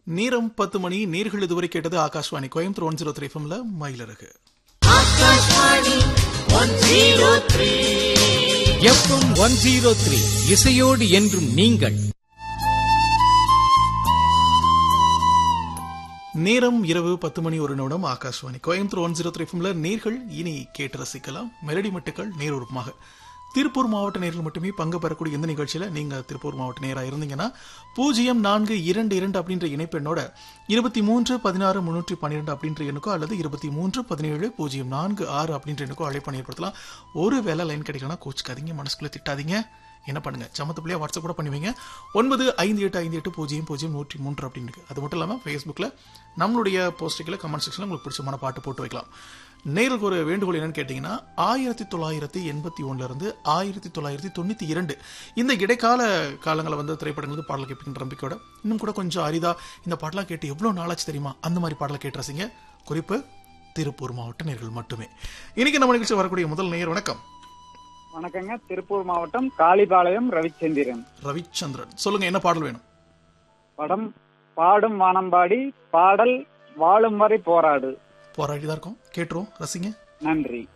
நேரம் பத்து மணி நேர்கள் இதுவரை கேட்டது Akashvani Coimbatore one zero three எஃப்எம்ல மயிலரகு எஃப்எம் ஒன் ஜீரோ த்ரீ இசையோடு என்றும் நீங்கள் நேரம் இரவு பத்து மணி ஒரு நிமிடம் Akashvani Coimbatore one zero three எஃப்எம்ல நேர்கள் இனி கேட்டு ரசிக்கலாம் மெலடி மட்டுக்கள் நேரூபமாக திருப்பூர் மாவட்ட நேர்கள் மட்டுமே பங்கு பெறக்கூடிய இந்த நிகழ்ச்சியில நீங்க திருப்பூர் மாவட்ட நேரா இருந்தீங்கன்னா பூஜ்ஜியம் நான்கு இரண்டு இரண்டு அப்படின்ற இணைப்பெண்ணோட இருபத்தி மூன்று பதினாறு முன்னூற்றி பன்னிரெண்டு அப்படின்ற எண்ணுக்கோ அல்லது இருபத்தி மூன்று பதினேழு பூஜ்ஜியம் நான்கு ஆறு அப்படின்ற எண்ணுக்கோ அழைப்பு ஏற்படுத்தலாம் ஒரு வேலை லைன் கிடைக்கலனா கோச்சுக்காதீங்க மனசுக்குள்ள திட்டாதீங்க என்ன பண்ணுங்க சமத்து பிள்ளையா வாட்ஸ்அப் கூட பண்ணுவீங்க ஒன்பது ஐந்து எட்டு ஐந்து எட்டு பூஜ்ஜியம் பூஜ்ஜியம் நூற்றி மூன்று அப்படின்னு இருக்கு அது மட்டும் இல்லாமல் ஃபேஸ்புக்கில் நம்மளுடைய போஸ்ட்டுகளை கமெண்ட் செக்ஷனில் உங்களுக்கு பிடிச்சமான பாட்டு போட்டு வைக்கலாம் நேருக்கு ஒரு வேண்டுகோள் என்னன்னு கேட்டிங்கன்னா ஆயிரத்தி தொள்ளாயிரத்தி எண்பத்தி இருந்து ஆயிரத்தி தொள்ளாயிரத்தி தொண்ணூற்றி இரண்டு இந்த இடைக்கால காலங்களில் வந்து திரைப்படங்கள் வந்து பாடல் கேட்பீங்க நம்பிக்கையோட இன்னும் கூட கொஞ்சம் அரிதா இந்த பாட்டெல்லாம் கேட்டு எவ்வளோ நாளாச்சு தெரியுமா அந்த மாதிரி பாடலை கேட்டு ரசிங்க குறிப்பு திருப்பூர் மாவட்ட நேர்கள் மட்டுமே இன்னைக்கு நம்ம நிகழ்ச்சி வரக்கூடிய முதல் நேயர் வணக்கம் வணக்கங்க திருப்பூர் மாவட்டம் காளிபாளையம் ரவிச்சந்திரன் ரவிச்சந்திரன் சொல்லுங்க என்ன பாடல் வேணும் படம் பாடும் வானம்பாடி பாடல் வாழும் வரை போராடு போராடி தான் இருக்கோம் கேட்டுருவோம் ரசிங்க நன்றி